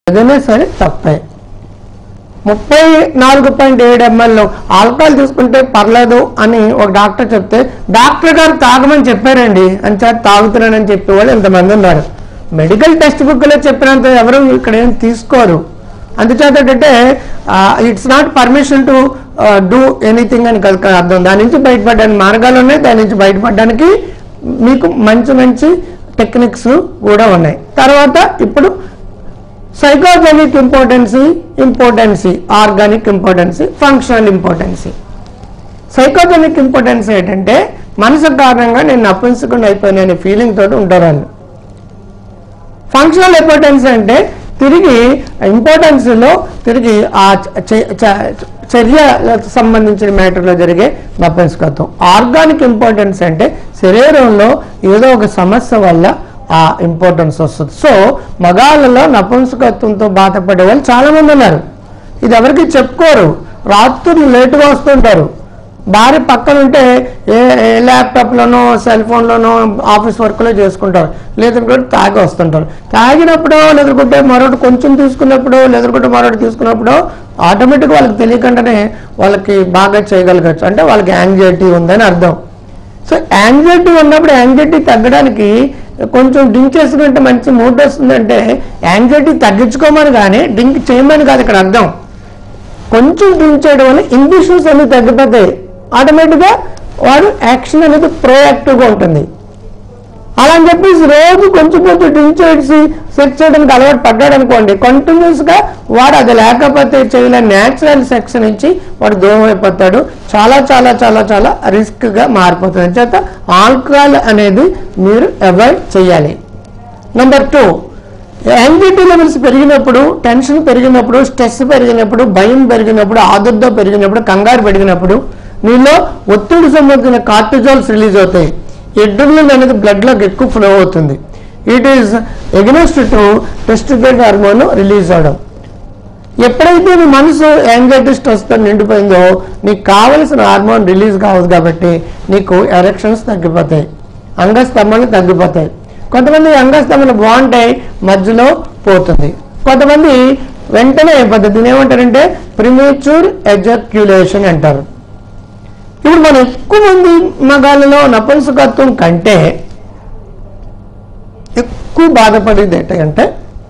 ఏదైనా సరే తప్పే ముప్పై నాలుగు పాయింట్ ఏడు ఎంఎల్ ఆల్కహాల్ తీసుకుంటే పర్లేదు అని ఒక డాక్టర్ చెప్తే డాక్టర్ గారు తాగమని చెప్పారండి అని చేత తాగుతున్నానని చెప్పేవాళ్ళు ఇంతమంది ఉన్నారు మెడికల్ టెక్స్ట్ బుక్లో చెప్పినంత ఎవరు ఇక్కడ ఏం తీసుకోరు అందుచేత ఏంటంటే it's not permission to do anything అని కనుక అర్థం దాని నుంచి బయటపడడానికి మార్గాలు ఉన్నాయి దాని నుంచి బయటపడడానికి మీకు మంచి మంచి టెక్నిక్స్ కూడా ఉన్నాయి తర్వాత ఇప్పుడు psychogenic impotency impotency organic impotency functional impotency psychogenic impotence ఏంటంటే మనసు కారణంగా నేను నపుంసకుండా అయిపోయాను అనే ఫీలింగ్ తోటి ఉంటారు వాళ్ళు ఫంక్షనల్ ఇంపార్టెన్స్ అంటే తిరిగి ఇంపార్టెన్స్లో తిరిగి ఆ చ- చ- చర్యలకు సంబంధించిన మ్యాటర్లో జరిగే నపుంసకత్వం ఆర్గానిక్ ఇంపార్టెన్స్ అంటే శరీరంలో ఏదో ఒక సమస్య వల్ల ఆ ఇంపార్టెన్స్ వస్తుంది సో మగాళ్ళలో నపుంసకత్వంతో బాధపడే వాళ్ళు చాలా మంది ఉన్నారు ఇది ఎవరికి చెప్పుకోరు రాత్రులు లేటుగా వస్తుంటారు భార్య పక్కన ఉంటే ఏ ఏ ల్యాప్టాప్లోనో సెల్ ఫోన్లోనో ఆఫీస్ వర్క్లో చేసుకుంటారు లేదంటే తాగి వస్తుంటారు తాగినప్పుడు లేదంటే మరొకటి కొంచెం తీసుకున్నప్పుడు లేదంటే మరొకటి తీసుకున్నప్పుడు ఆటోమేటిక్గా వాళ్ళకి తెలియకుండానే వాళ్ళకి బాగా చేయగలగచ్చు అంటే వాళ్ళకి యాంగ్జైటీ ఉందని అర్థం సో యాంగ్జైటీ ఉన్నప్పుడు యాంగ్జైటీ తగ్గడానికి కొంచెం డ్రింక్ చేసుకుంటే మంచి మూడ్ వస్తుందంటే యాంగ్జైటీ తగ్గించుకోమని కానీ డ్రింక్ చేయమని కాదు ఇక్కడ అర్థం కొంచెం డ్రింక్ చేయడం వల్ల ఇండిషన్స్ అన్ని తగ్గిపోతాయి ఆటోమేటిక్గా వాడు యాక్షన్ అనేది ప్రోయాక్టివ్గా ఉంటుంది అలా అని చెప్పేసి రోజు కొంచెం కొంచెం డ్రింక్ చేసి సెక్స్ చేయడానికి అలవాటు పడ్డాడు అనుకోండి కంటిన్యూస్గా వాడు అది లేకపోతే చేయలేని న్యాచురల్ సెక్స్ నుంచి వాడు దూరం అయిపోతాడు చాలా చాలా చాలా చాలా రిస్క్గా మారిపోతుంది చేత ఆల్కహాల్ అనేది మీరు అవాయిడ్ చేయాలి నెంబర్ టూ యాంగ్జైటీ లెవెల్స్ పెరిగినప్పుడు టెన్షన్ పెరిగినప్పుడు స్ట్రెస్ పెరిగినప్పుడు భయం పెరిగినప్పుడు ఆదుర్ద పెరిగినప్పుడు కంగారు పెరిగినప్పుడు నీలో ఒత్తిడి సంబంధించిన కార్టిజాల్స్ రిలీజ్ అవుతాయి ఎడ్రినల్ అనేది బ్లడ్లోకి ఎక్కువ ఫ్లో అవుతుంది ఇట్ ఈస్ ఎగ్నెస్ట్ టు టెస్టిఫైడ్ హార్మోన్ రిలీజ్ అవడం ఎప్పుడైతే నీ మనసు యాంగ్జైటీ స్ట్రెస్తో నిండిపోయిందో నీకు కావలసిన హార్మోన్ రిలీజ్ కావదు కాబట్టి నీకు ఎరెక్షన్స్ తగ్గిపోతాయి అంగస్తంభాలు తగ్గిపోతాయి కొంతమంది అంగస్తంభాలు బాగుంటాయి మధ్యలో పోతుంది కొంతమంది వెంటనే అయిపోతుంది దీని ఏమంటారంటే ప్రిమేచ్యూర్ ఎజక్యులేషన్ అంటారు ఇప్పుడు మనం ఎక్కువ మంది మగాళ్ళలో నపుంసకత్వం కంటే ఎక్కువ బాధపడేది ఏంటంటే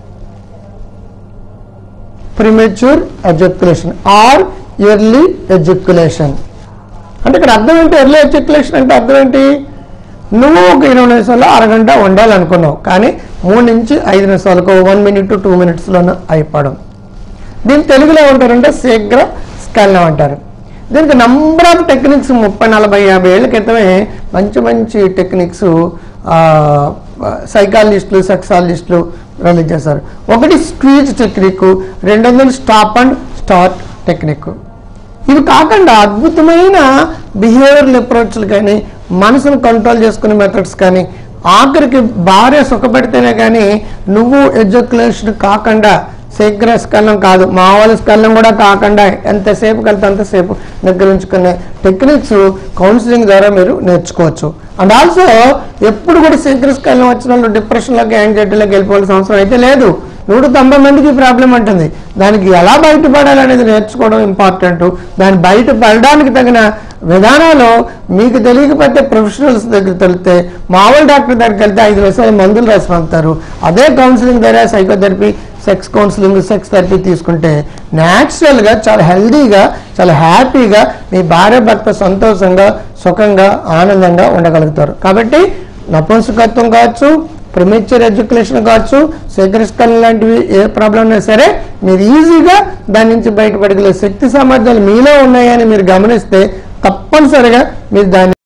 premature ejaculation or early ejaculation అంటే ఇక్కడ అర్థం ఏంటి ఎర్లీ ఎజక్యులేషన్ అంటే అర్థం ఏంటి నువ్వు ఒక ఇరవై నిమిషాల్లో అరగంట వండాలనుకున్నావు కానీ మూడు నుంచి ఐదు నిమిషాలకు వన్ మినిట్ టూ మినిట్స్లోనే అయిపోవడం దీన్ని తెలుగులో ఏమంటారంటే శీఘ్ర స్కలనం అంటారు దీనికి నంబర్ ఆఫ్ టెక్నిక్స్ ముప్పై నలభై యాభై ఏళ్ళ క్రితమే మంచి మంచి టెక్నిక్స్ సైకాలజిస్టులు సెక్సాలజిస్టులు రిలీజ్ చేశారు ఒకటి స్క్వీజ్ టెక్నిక్ రెండోది స్టాప్ అండ్ స్టార్ట్ టెక్నిక్ ఇవి కాకుండా అద్భుతమైన బిహేవియరల్ అప్రోచ్లు కానీ మనసును కంట్రోల్ చేసుకునే మెథడ్స్ కానీ ఆఖరికి భార్య సుఖపెడితేనే కానీ నువ్వు ఎడ్యుకేషన్ కాకుండా శీఘ్ర స్కలనం కాదు మామూలు స్కలనం కూడా కాకుండా ఎంతసేపు కలితే అంతసేపు దగ్గర ఉంచుకునే టెక్నిక్స్ కౌన్సిలింగ్ ద్వారా మీరు నేర్చుకోవచ్చు అండ్ ఆల్సో ఎప్పుడు కూడా శీఘ్ర స్కలనం వచ్చిన వాళ్ళు డిప్రెషన్లోకి యాంగ్జైటీలోకి వెళ్ళిపోవాల్సిన అవసరం అయితే లేదు నూట తొంభై మందికి ప్రాబ్లం ఉంటుంది దానికి ఎలా బయటపడాలనేది నేర్చుకోవడం ఇంపార్టెంట్ దాన్ని బయటపడడానికి తగిన విధానాలు మీకు తెలియకపోతే ప్రొఫెషనల్స్ దగ్గర తెలితే మామూలు డాక్టర్ దగ్గరికి వెళ్తే ఐదు నిమిషాలు మందులు రాసి పంపుతారు అదే కౌన్సిలింగ్ ద్వారా psychotherapy sex counselling sex therapy తీసుకుంటే న్యాచురల్గా చాలా హెల్దీగా చాలా హ్యాపీగా మీ భార్య భర్త సంతోషంగా సుఖంగా ఆనందంగా ఉండగలుగుతారు కాబట్టి నపుంసకత్వం కావచ్చు ప్రిమేచర్ ఎడ్యుకేషన్ కావచ్చు శీఘ్రస్కలనం లాంటివి ఏ ప్రాబ్లం ఉన్నా సరే మీరు ఈజీగా దాని నుంచి బయటపడగలిగే శక్తి సామర్థ్యాలు మీలో ఉన్నాయని మీరు గమనిస్తే తప్పనిసరిగా మీరు దాన్ని